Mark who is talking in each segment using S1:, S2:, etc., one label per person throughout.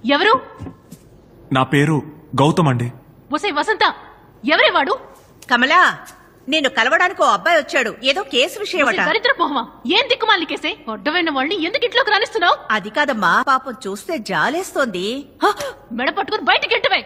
S1: ఎవరు
S2: నా పేరు గౌతమ్ అండి
S1: ఒసే వసంత ఎవరే వాడు
S3: కమలా నేను కలవడానికి ఓ అబ్బాయి వచ్చాడు ఏదో కేసు విషయం
S1: ఒసే దరిద్ర పోహమా ఏం దిక్కుమాలి కేసే అడ్డమైన వాళ్ళని ఎందుకు ఇంట్లోకి రానిస్తున్నావు
S3: అది కాదమ్మా పాపం చూస్తే జాలేస్తోంది
S1: మెడ పట్టుకుని బయటికి ఎంటవే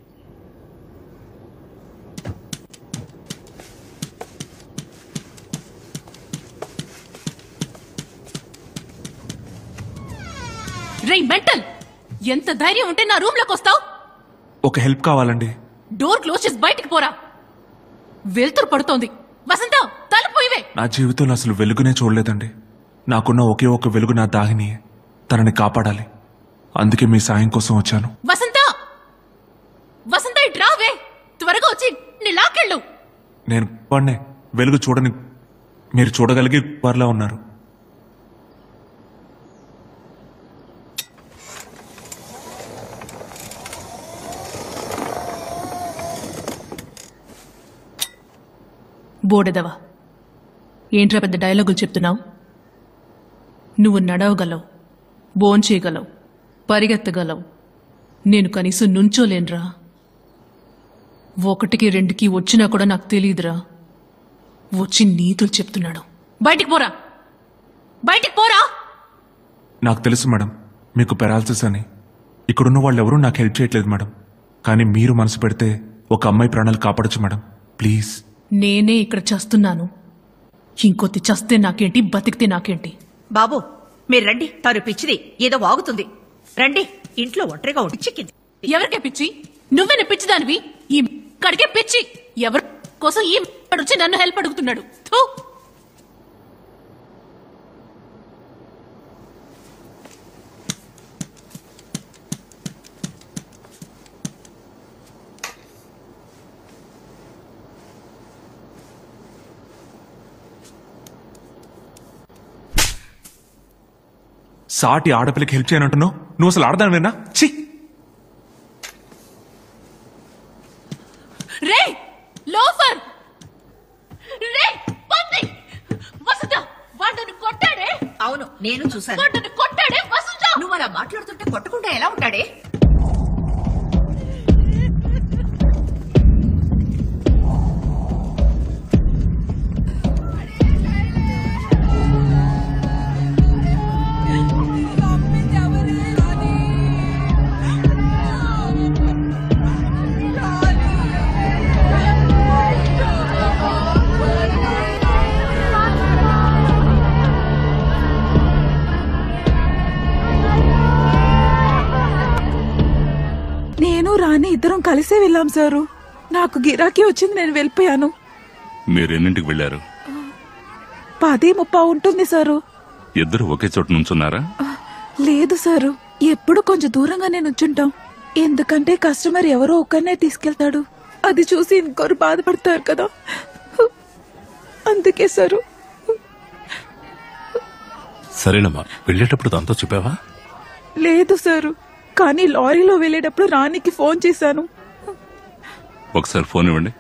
S1: రేయ్ మెంటల్ ఎంత ధైర్యం ఉంటే నా రూమ్ లోకి వస్తావు
S2: ఒక హెల్ప్ కావాలండి
S1: డోర్ క్లోజ్ చేసి బయటికి పోరా వెళ్తురు పడుతోంది వసంత తలుపు ఇవే
S2: నా జీవితంలో అసలు వెలుగునే చూడలేదండి నాకున్న ఒకే ఒక వెలుగు నా దాహిని తనని కాపాడాలి అందుకే మీ సాయం కోసం వచ్చాను
S1: వసంత వసంత ఇటు రావే త్వరగా వచ్చి నీ లాకెళ్ళు
S2: నేను వాడినే వెలుగు చూడని మీరు చూడగలిగే వారిలా ఉన్నారు
S1: బోడెదవా ఏంట్రా పెద్ద డైలాగులు చెప్తున్నావు నువ్వు నడవగలవు భోంచేయగలవు పరిగెత్తగలవు నేను కనీసం నుంచోలేనురా ఒకటికి రెండుకి వచ్చినా కూడా నాకు తెలియదురా వచ్చి నీతులు చెప్తున్నాడు బయటికి పోరా బయటికి పోరా
S2: నాకు తెలుసు మేడం మీకు పెరాల్సిస్ అని ఇక్కడున్న వాళ్ళు ఎవరూ నాకు హెల్ప్ చేయట్లేదు మేడం కానీ మీరు మనసు పెడితే ఒక అమ్మాయి ప్రాణాలు కాపాడచ్చు మేడం ప్లీజ్
S1: నేనే ఇక్కడ చస్తున్నాను ఇంకొద్ది చస్తే నాకేంటి బతికితే నాకేంటి
S3: బాబు మీరు రండి తను పిచ్చిది ఏదో వాగుతుంది రండి ఇంట్లో ఒంటరిగా ఉండి చిక్కింది
S1: ఎవరికే పిచ్చి నువ్వే పిచ్చిదానివి ఈ కడికే పిచ్చి ఎవరి కోసం ఈ వచ్చి నన్ను హెల్ప్ అడుగుతున్నాడు థూ
S2: సాటి ఆడపిల్లకి హెల్ప్ చేయనంటున్నావు నువ్వు అసలు ఆడదానివేనా ఛీ
S1: రే లోఫర్ రే పంది వసుధ వాడు నన్ను కొట్టాడే
S3: అవును నేను చూశాను
S1: వాడు నన్ను కొట్టాడే వసుధ
S3: నువ్వు అలా మాట్లాడుతుంటే కొట్టకుండా ఎలా ఉంటాడే
S4: నేను రాని ఇద్దరం కలిసే వెళ్ళాం సారు నాకు గిరాకీ వచ్చింది నేను వెళ్ళిపోయాను
S5: మీరు ఎన్నింటికి వెళ్ళారు
S4: పది ముప్పా ఉంటుంది సారు
S5: ఇద్దరు ఒకే చోట నుంచున్నారా
S4: లేదు సారు ఎప్పుడు కొంచెం దూరంగా నేను ఉంచుంటాం ఎందుకంటే కస్టమర్ ఎవరో ఒకరినే తీసుకెళ్తాడు అది చూసి ఇంకొకరు బాధపడతారు కదా అందుకే సారు
S6: సరేనమ్మా వెళ్ళేటప్పుడు దాంతో చెప్పావా
S4: లేదు సారు కానీ లారీలో వెళ్ళేటప్పుడు రానికి ఫోన్ చేశాను
S5: ఒకసారి ఫోన్ ఇవ్వండి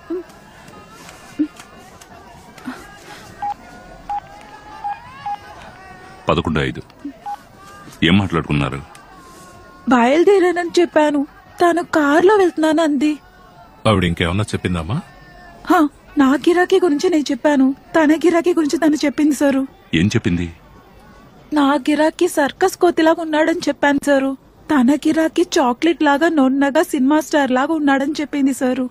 S5: పదకొండు ఐదు ఏం మాట్లాడుకున్నారు
S4: బయలుదేరానని చెప్పాను తాను కారులో వెళ్తున్నాను అంది
S6: ఆవిడ ఇంకేమన్నా చెప్పిందమ్మా
S4: హా, నా గిరాకీ గురించి నేను చెప్పాను తన గిరాకీ గురించి తను చెప్పింది సారు
S5: ఏం చెప్పింది
S4: నా గిరాకీ సర్కస్ కోతిలాగా ఉన్నాడని చెప్పాను సారు తన గిరాకీ చాక్లెట్ లాగా నొన్నగా సినిమా స్టార్ లాగా ఉన్నాడని చెప్పింది sir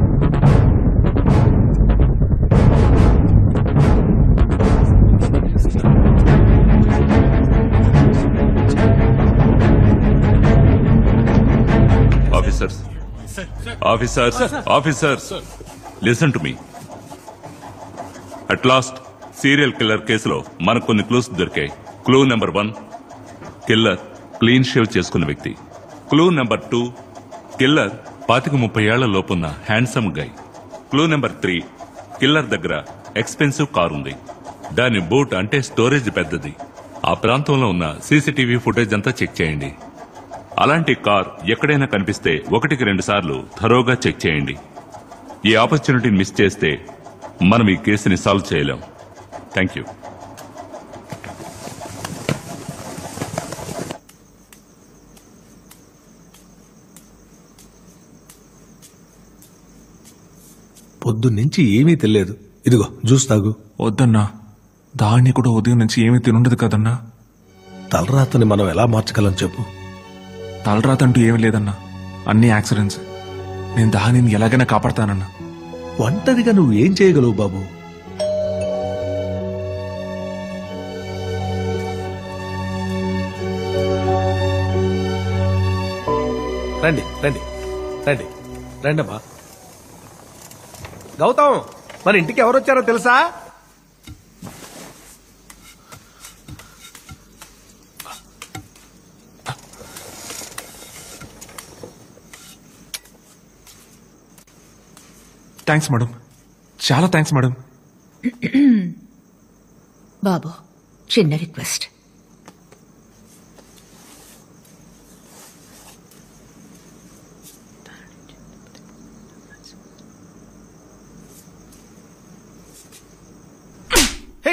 S5: officers officers officers listen to me at last serial killer కేసులో మనకు కొన్ని క్లూస్ దొరికాయి clue number one killer clean shave చేసుకున్న వ్యక్తి క్లూ నెంబర్ టూ కిల్లర్ పాతిక ముప్పై ఏళ్ల లోపున్న handsome guy clue number three killer దగ్గర ఎక్స్పెన్సివ్ కార్ ఉంది దాని బూట్ అంటే స్టోరేజ్ పెద్దది ఆ ప్రాంతంలో ఉన్న సీసీటీవీ ఫుటేజ్ అంతా చెక్ చేయండి అలాంటి కార్ ఎక్కడైనా కనిపిస్తే ఒకటికి రెండు సార్లు థరోగా చెక్ చేయండి ఈ ఆపర్చునిటీని మిస్ చేస్తే మనం ఈ కేసుని సాల్వ్ చేయలేం థ్యాంక్ యూ
S7: పొద్దున్నుంచి ఏమీ తెలియదు ఇదిగో జ్యూస్ తాగు
S2: వద్దన్నా దాన్ని కూడా ఉదయం నుంచి ఏమీ తినుండదు కదన్నా
S7: తలరాతని మనం ఎలా మార్చగలం చెప్పు
S2: తలరాతంటూ ఏమీ లేదన్నా అన్ని యాక్సిడెంట్స్ నేను దానిని ఎలాగైనా కాపాడతానన్నా
S7: ఒంటరిగా నువ్వు ఏం చేయగలవు బాబు రండి రండి రండి రండమ్మా గౌతమ్ మన ఇంటికి ఎవరు వచ్చారో తెలుసా
S2: థ్యాంక్స్ మేడం చాలా థ్యాంక్స్ మేడం
S3: బాబు చిన్న రిక్వెస్ట్
S7: హే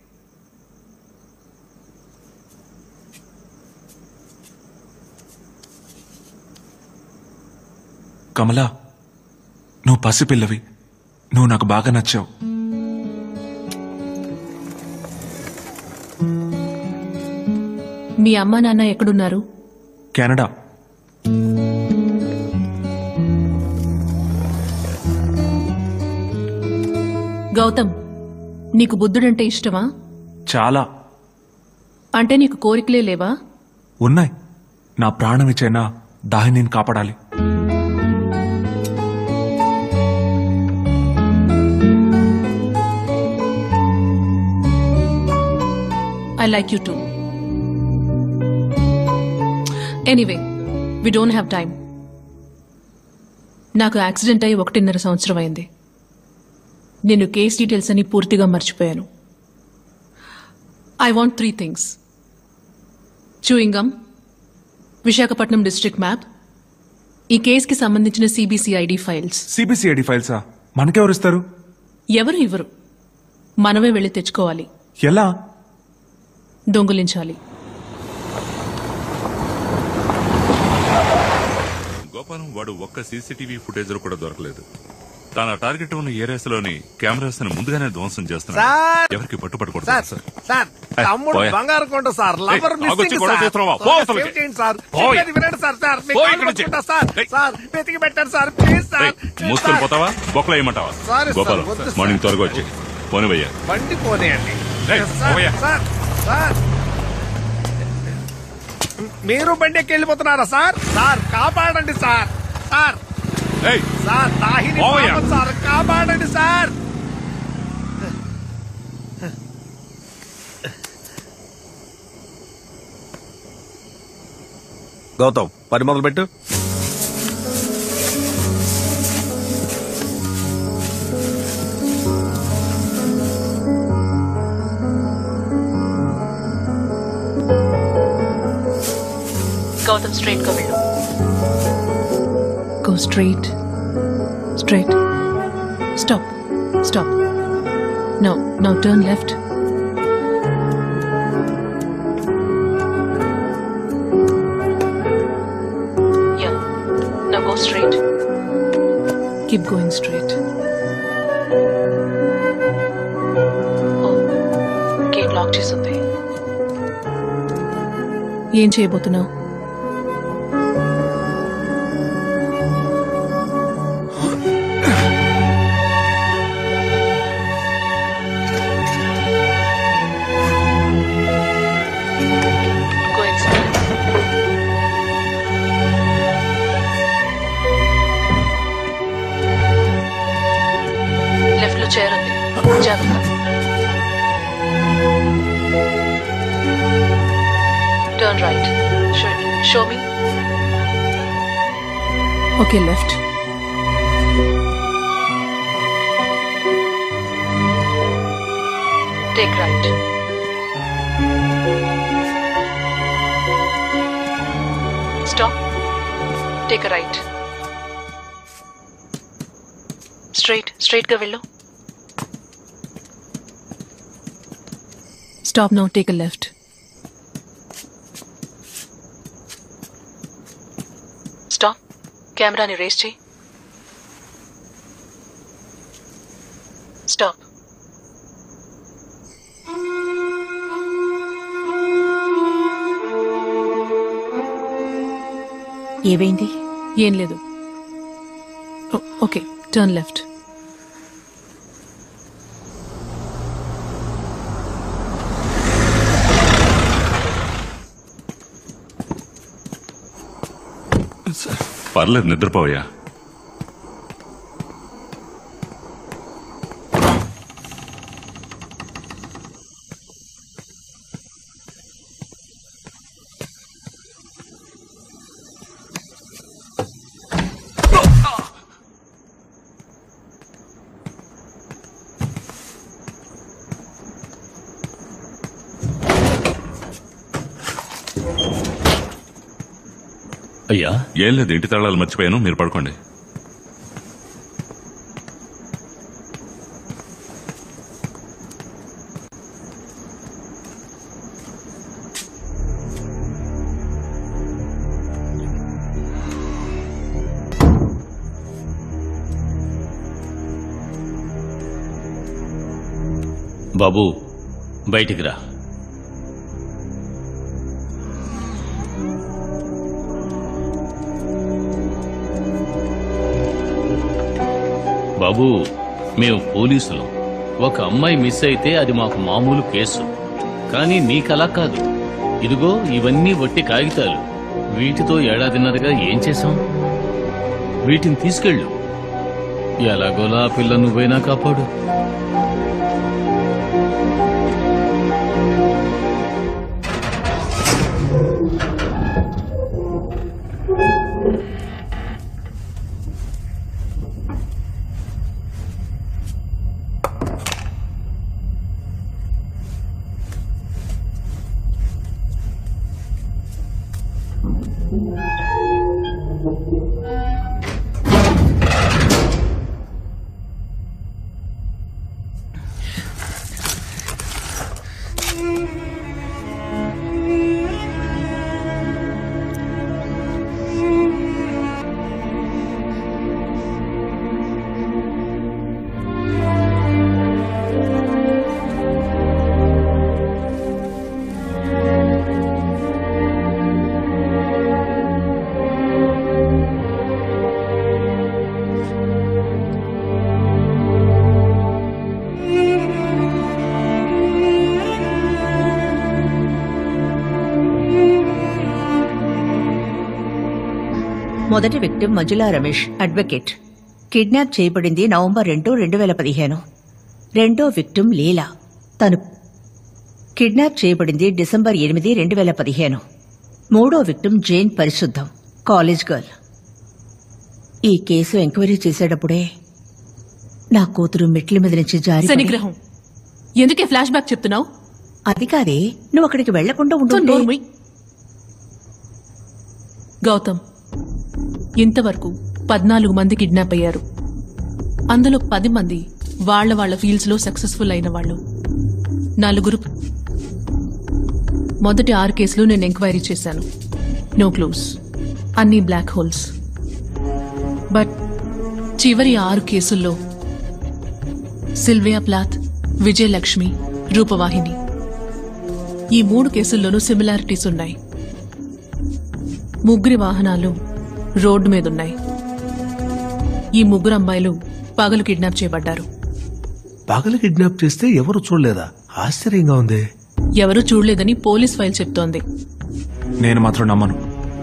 S2: కమలా నువ్వు పసిపిల్లవి నువ్వు నాకు బాగా నచ్చావు
S1: మీ అమ్మా నాన్న ఎక్కడున్నారు
S2: కెనడా
S1: గౌతమ్ నీకు బుద్ధుడంటే ఇష్టమా
S2: చాలా
S1: అంటే నీకు కోరికలే లేవా
S2: ఉన్నాయి నా ప్రాణం ఇచ్చైనా దాన్ని నేను కాపాడాలి
S1: I like you too anyway we don't have time నాకు యాక్సిడెంట్ అయి ఒకటిన్నర సంవత్సరం అయింది నేను కేస్ డీటెయిల్స్ అని పూర్తిగా మర్చిపోయాను I want three things chewing gum Visakhapatnam district map ఈ కేసుకి సంబంధించిన సిబిసిఐడి ఫైల్స్
S2: సిబిసిఐడి ఫైల్సా మనకెవరు ఇస్తారు
S1: ఎవరు ఇవ్వరు మనమే వెళ్ళి తెచ్చుకోవాలి
S2: ఎలా
S1: దొంగిలించాలి
S5: గోపాలం వాడు ఒక్క సీసీటీవీ ఫుటేజ్ కూడా దొరకలేదు తన టార్గెట్ ఉన్న ఏరియాస్ లోని కెమెరాస్ ని ముందుగానే ధ్వంసం చేస్తున్నాడు
S7: సార్!
S5: ఎవరికి పట్టుపడకూడదు
S7: సార్
S5: సార్
S7: సార్
S5: ఏయ్,
S7: తమ్ముడు
S5: పోయా.
S7: బంగారు కొంట సార్ లవర్
S5: ఏయ్, ఆగొచ్చి
S7: మిస్సింగ్
S5: గొడవ
S7: సార్
S5: చేస్తున్నావా? పో
S7: త్వరగా
S5: అసలుకి.
S7: సేవ్ చేయండి సార్
S5: పోయ్.
S7: చెప్పేది వినండి సార్ సార్ మీ
S5: పోయ్
S7: కాళ్ళు
S5: ఇక్కడి నుంచి.
S7: పట్టుకుంటా సార్
S5: ఏయ్.
S7: సార్ వెతికి పెట్టండి సార్ ప్లీజ్ సార్
S5: ఏయ్, మూసుకొని పోతావా బొక్కలు వేయమంటావా
S7: సారీ సార్,
S5: గోపాలం
S7: వద్దు సార్.
S5: మార్నింగ్ త్వరగా వచ్చి పోనీ భయ్యా
S7: బండి పోనీయండి
S5: ఏయ్,
S7: సార్,
S5: పోయా.
S7: సార్ సార్ మీరు బండి ఎక్కి వెళ్ళిపోతున్నారా సార్ సార్ కాపాడండి సార్ సార్
S5: ఏయ్,
S7: సార్ దాహిని
S5: పోయా.
S7: పాపం సార్ కాపాడండి సార్ గౌతమ్ పని మొదలు పెట్టు
S1: గౌతమ్ స్ట్రైట్ గా వెళ్ళు go straight straight stop stop now now turn left Yeah. Now go straight. Keep going straight. Oh, gate lock చేసింది ఏం చేయబోతున్నావు Go inside. లెఫ్ట్ లో చైర్ ఉంది జాగ్రత్త turn right show me okay left take right stop take right straight straight గా వెళ్ళు stop now take left stop కెమెరాని raise చేయి
S3: ఏవైంది
S1: ఏం లేదు ఓ- ఓకే టర్న్ లెఫ్ట్
S5: పర్లేదు నిద్రపోయా
S6: అయ్యా
S5: ఏం లేదు ఇంటి తాళాలు మర్చిపోయాను మీరు పడుకోండి
S8: బాబు బయటికి రా బాబు మేము పోలీసులు ఒక అమ్మాయి మిస్ అయితే అది మాకు మామూలు కేసు కానీ నీకలా కాదు ఇదిగో ఇవన్నీ వట్టి కాగితాలు వీటితో ఏడాదిన్నరగా ఏం చేశాం వీటిని తీసుకెళ్ళు ఎలాగోలా ఆ పిల్ల నువ్వైనా కాపాడు
S3: మొదటి victim Manjula Ramesh advocate kidnap చేయబడింది నవంబర్ రెండు రెండు వేల పదిహేను రెండో విక్టిమ్ లీలా తను కిడ్నాప్ చేయబడింది డిసెంబర్ ఎనిమిది రెండు వేల పదిహేను మూడో విక్టిమ్ జైన్ పరిశుద్ధం కాలేజ్ గర్ల్ ఈ కేసు ఎంక్వైరీ చేసేటప్పుడే నా కూతురు మెట్ల మీద నుంచి జారి పడి-
S1: శనిగ్రహం ఎందుకే ఫ్లాష్ బ్యాక్ చెప్తున్నావు
S3: అది కాదే నువ్వు అక్కడికి వెళ్లకుండా ఉంటుంటే
S1: నోరు మూయ్. గౌతమ్ ఇంతవరకు పద్నాలుగు మంది కిడ్నాప్ అయ్యారు అందులో పది మంది వాళ్ళ వాళ్ళ ఫీల్డ్స్ లో సక్సెస్ఫుల్ అయిన వాళ్ళు నలుగురు మొదటి ఆరు కేసులు నేను ఎంక్వైరీ చేశాను నో క్లూస్ అన్ని బ్లాక్ హోల్స్ బట్ చివరి ఆరు కేసుల్లో సిల్వియా ప్లాత్ విజయలక్ష్మి రూపవాహిని ఈ మూడు కేసుల్లోనూ సిమిలారిటీస్ ఉన్నాయి ముగ్గురి వాహనాలు రోడ్డు మీదున్నాయి ఈ ముగ్గురు అమ్మాయిలు పగలు కిడ్నాప్ చేయబడ్డారు
S7: పగలు కిడ్నాప్ చేస్తే ఎవరు చూడలేదా ఆశ్చర్యంగా ఉంది
S1: ఎవరూ చూడలేదని పోలీస్ ఫైల్ చెప్తోంది
S2: నేను మాత్రం నమ్మను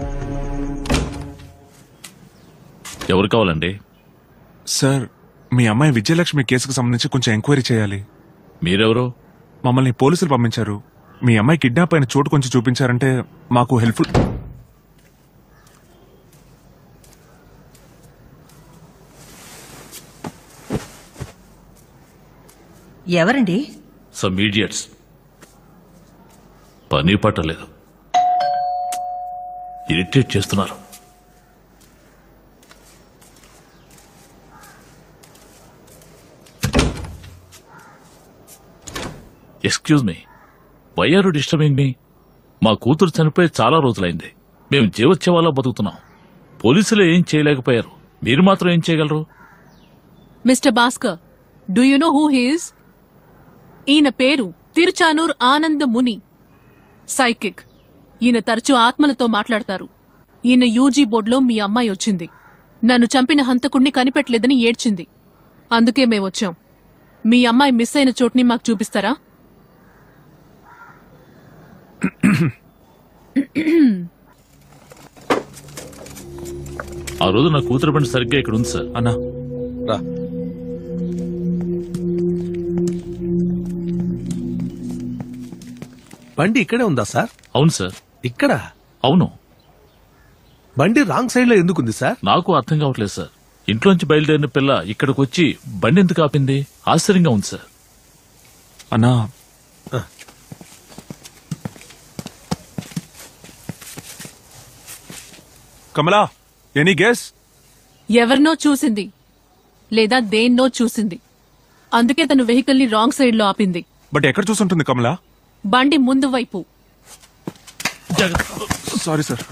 S6: ఎవరు కావాలండి
S2: సార్ మీ అమ్మాయి విజయలక్ష్మి కేసుకు సంబంధించి కొంచెం ఎంక్వైరీ చేయాలి
S6: మీరెవరు
S2: మమ్మల్ని పోలీసులు పంపించారు మీ అమ్మాయి కిడ్నాప్ అయిన చోటు కొంచెం చూపించారంటే మాకు హెల్ప్ఫుల్
S3: ఎవరండి
S6: సమ్ ఈడియట్స్ పని పట్టలేదు ఇరిటేట్ చేస్తున్నారు excuse me why are disturbing me మా కూతురు చనిపోయి చాలా రోజులైంది మేము జీవోత్సవాల్లో బతుకుతున్నాం పోలీసులు ఏం చేయలేకపోయారు మీరు మాత్రం ఏం చేయగలరు
S1: Mr Bhaskar do you know who he's ఈయన పేరు తిరుచానూర్ ఆనంద ముని సైకిక్ ఈయన తరచూ ఆత్మలతో మాట్లాడతారు ఈయన యూజీ బోర్డులో మీ అమ్మాయి వచ్చింది నన్ను చంపిన హంతకుణ్ణి కనిపెట్టలేదని ఏడ్చింది అందుకే మేము వచ్చాం మీ అమ్మాయి మిస్ అయిన చోటుని మాకు చూపిస్తారా
S6: ఆ రోజు నా కూతురు బండి సరిగ్గా ఇక్కడ ఉంది సార్
S2: అన్నా
S7: రా బండి ఇక్కడే ఉందా సార్
S6: అవును సార్
S7: ఇక్కడ
S6: అవును
S7: బండి రాంగ్ సైడ్ లో ఎందుకుంది సార్
S6: నాకు అర్థం కావట్లేదు సార్ ఇంట్లోంచి బయలుదేరిన పిల్ల ఇక్కడికి వచ్చి బండి ఎందుకు ఆపింది ఆశ్చర్యంగా ఉంది సార్
S2: అన్నా కమలా ఎనీ గెస్
S1: ఎవరినో చూసింది లేదా దేన్నో చూసింది అందుకే తను వెహికల్ ని రాంగ్ సైడ్ లో ఆపింది
S2: బట్ ఎక్కడ చూసుంటుంది కమలా
S1: బండి ముందు వైపు
S2: సారీ సార్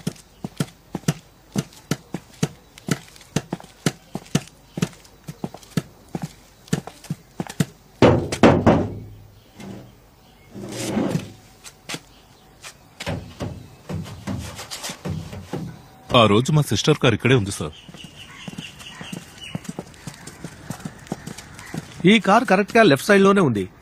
S5: ఆ రోజు మా సిస్టర్ కార్ ఇక్కడే ఉంది సార్
S7: ఈ కార్ కరెక్ట్ గా లెఫ్ట్ సైడ్ లోనే ఉంది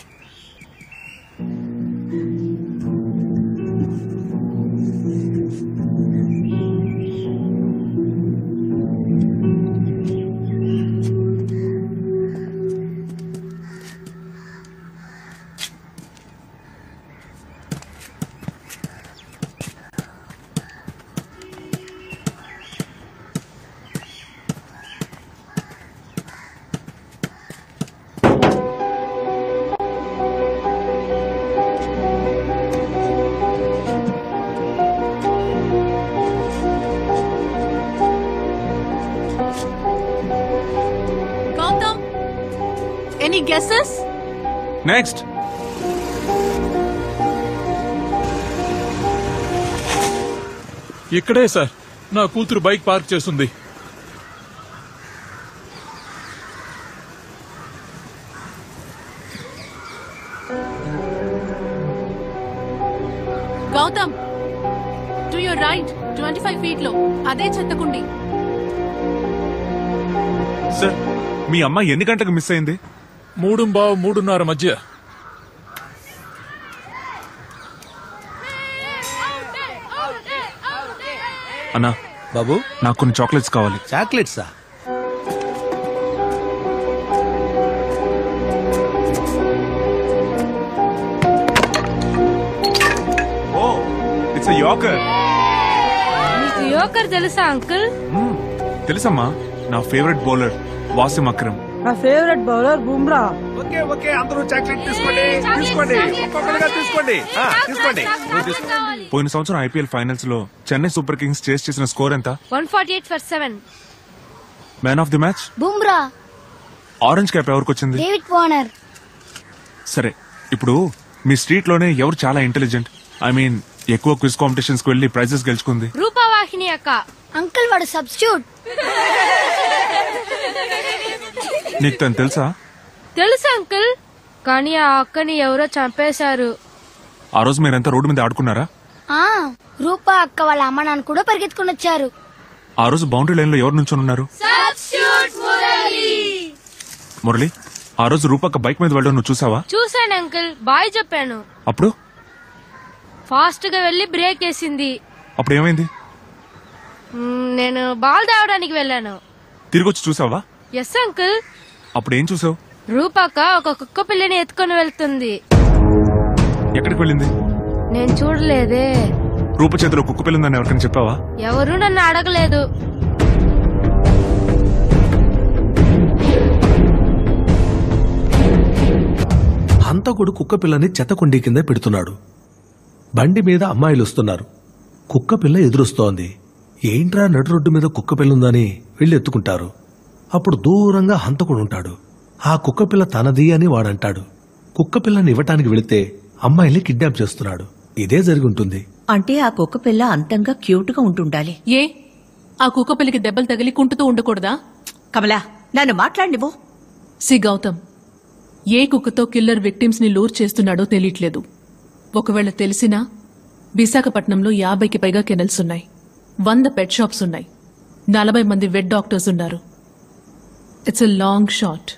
S1: గౌతమ్ ఎనీ గెసెస్
S2: నెక్స్ట్
S9: ఇక్కడే సార్ నా కూతురు బైక్ పార్క్ చేస్తుంది
S1: Gautam to your right twenty five feet లో అదే చెత్తకుండి
S2: సార్ మీ అమ్మాయి ఎన్ని గంటలకు మిస్ అయింది
S9: మూడు బావు మూడున్నర మధ్య
S2: అన్నా
S7: బాబు
S2: నాకు కొన్ని చాక్లెట్స్ కావాలి
S7: చాక్లెట్సా
S2: ఓ ఇట్స్ యాకర్
S10: మీకు యోకర్ తెలుసా అంకుల్
S2: తెలుసమ్మా నా ఫేవరెట్ బౌలర్ వాసిం అక్రమ్
S11: నా favourite bowler Bumrah
S7: okay okay అందరూ చాక్లెట్ తీసుకోండి తీసుకోండి ఒక్కొక్కరుగా తీసుకోండి ఆ, తీసుకోండి నువ్వు తీసుకో
S2: పోయిన సంవత్సరం ఐపీఎల్ ఫైనల్స్ లో చెన్నై సూపర్ కింగ్స్ చేస్ చేసిన స్కోర్ ఎంత
S10: one forty eight for seven
S2: man of the match
S10: Bumrah
S2: orange cap ఎవరికి వచ్చింది
S10: డేవిడ్ వార్నర్
S2: సరే ఇప్పుడు మీ స్ట్రీట్ లోనే ఎవరు చాలా ఇంటెలిజెంట్ ఐ మీన్ ఎక్కువ క్విజ్ కాంపిటీషన్స్ కి వెళ్లి ప్రైజెస్ గెలుచుకుంది
S10: రూపావాహిని అక్క అంకుల్ వాడు సబ్స్టిట్యూట్
S2: నీకు తను తెలుసా
S10: తెలుసు అంకుల్ కానీ ఆ అక్కని ఎవరో చంపేశారు
S2: ఆ రోజు మీరంతా రోడ్డు మీద ఆడుకున్నారా
S10: ఆ రూపా అక్క వాళ్ళ అమ్మ నాన్న కూడా పరిగెత్తుకుని వచ్చారు
S2: ఆ రోజు బౌండరీ లైన్ లో ఎవరు నుంచొని ఉన్నారు మురళి ఆ రోజు రూపక్క బైక్ మీద వెళ్ళడం నువ్వు చూసావా
S10: చూశాను అంకుల్ బాయ్ చెప్పాను
S2: అప్పుడు
S10: ఫాస్ట్ గా వెళ్లి బ్రేక్ వేసింది
S2: అప్పుడు ఏమైంది
S10: మ్, నేను బాల్ తేవడానికి వెళ్ళాను
S2: తిరిగి వచ్చి చూసావా
S10: ఎస్ అంకుల్
S2: అప్పుడు ఏం చూసావు
S10: రూపాక ఒక కుక్క పిల్లని ఎత్తుకొని వెళ్తుంది
S2: ఎక్కడికి వెళ్ళింది
S10: నేను చూడలేదే
S2: రూప చేతిలో కుక్క పిల్లిందని ఎవరికైనా చెప్పావా
S10: ఎవరూ నన్ను అడగలేదు
S7: హంతకుడు కుక్క పిల్లని చెత్తకుండీ కింద పెడుతున్నాడు బండి మీద అమ్మాయిలు వస్తున్నారు కుక్క పిల్ల ఎదురొస్తోంది ఏంట్రా నడు రోడ్డు మీద కుక్క పిల్ల ఉందని వీళ్ళు ఎత్తుకుంటారు అప్పుడు దూరంగా హంతకుడు ఉంటాడు ఆ కుక్క పిల్ల తనది అని వాడంటాడు కుక్క పిల్లని ఇవ్వటానికి వెళితే అమ్మాయిని కిడ్నాప్ చేస్తున్నాడు ఇదే జరిగి ఉంటుంది
S3: అంటే ఆ కుక్క పిల్ల అంతంగా క్యూట్ గా ఉంటుండాలి
S1: ఏ ఆ కుక్క పిల్లకి దెబ్బలు తగిలి కుంటుతూ ఉండకూడదా
S3: కమలా నన్ను మాట్లాడినివ్వు
S1: సి గౌతమ్ ఏ కుక్కతో కిల్లర్ విక్టిమ్స్ ని లూర్ చేస్తున్నాడో తెలియట్లేదు ఒకవేళ తెలిసినా విశాఖపట్నంలో యాభైకి పైగా కెనల్స్ ఉన్నాయి వంద పెట్ షాప్స్ ఉన్నాయి నలభై మంది వెట్ డాక్టర్స్ ఉన్నారు ఇట్స్ ఎ లాంగ్ షాట్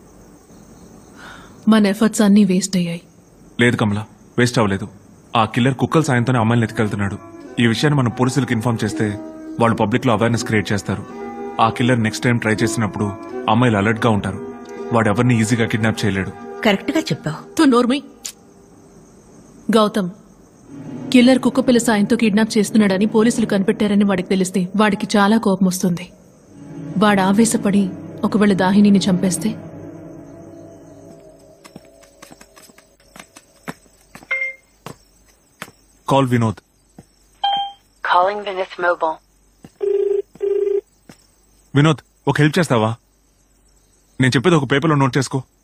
S1: మన ఎఫర్ట్స్ అన్నీ వేస్ట్ అయ్యాయి
S2: లేదు కమల వేస్ట్ అవ్వలేదు ఆ కిల్లర్ కుక్కల సాయంతోనే అమ్మాయిని ఎత్తుకెళ్తున్నాడు ఈ విషయాన్ని మనం పోలీసులకు ఇన్ఫార్మ్ చేస్తే వాళ్ళు పబ్లిక్ లో అవేర్నెస్ క్రియేట్ చేస్తారు ఆ కిల్లర్ నెక్స్ట్ టైం ట్రై చేసినప్పుడు అమ్మాయిలు అలర్ట్ గా ఉంటారు వాడు ఎవరిని ఈజీగా కిడ్నాప్ చేయలేడు
S3: కరెక్ట్ గా చెప్పావు
S1: తో నోర్మి గౌతమ్ కిల్లర్ కుక్కపిల్ల సాయంతో కిడ్నాప్ చేస్తున్నాడని పోలీసులు కనిపెట్టారని వాడికి తెలిస్తే వాడికి చాలా కోపం వస్తుంది వాడు ఆవేశపడి ఒకవేళ దాహినిని చంపేస్తే
S2: call Vinod
S12: Calling Venice Mobile.
S2: Vinod ఒక హెల్ప్ చేస్తావా నేను చెప్పేది ఒక పేపర్లో నోట్ చేసుకో